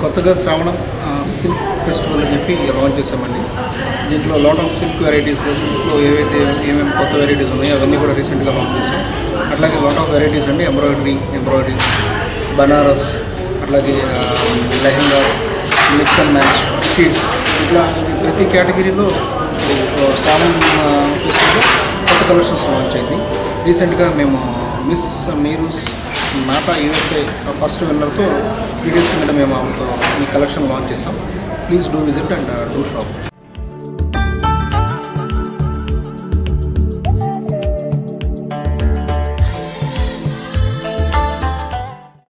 కొత్తగా శ్రావణం silk festival అని చెప్పి లాంచ్ చేసామండి దీంట్లో లాట్ ఆఫ్ సిల్క్ వెరైటీస్లో సిల్క్లో ఏవైతే ఏమేమి కొత్త వెరైటీస్ ఉన్నాయో అవన్నీ కూడా రీసెంట్గా లాంచ్ చేసాం అట్లాగే లాట్ ఆఫ్ వెరైటీస్ అండి ఎంబ్రాయిడరీ ఎంబ్రాయిడరీ బనారస్ అట్లాగే lehenga mix and match sheets ఇట్లా ప్రతి కేటగిరీలో శ్రావణ్ ఫెస్టివల్లో కొత్త కలెక్షన్స్ లాంచ్ అయింది రీసెంట్గా మేము మిస్ మీరు నాటా యూఎస్ఏ ఫస్ట్ విన్నర్తో త్రీ డేస్ కిందట మేము ఆమెతో ఈ కలెక్షన్ లాంచ్ చేసాం please do visit and do shop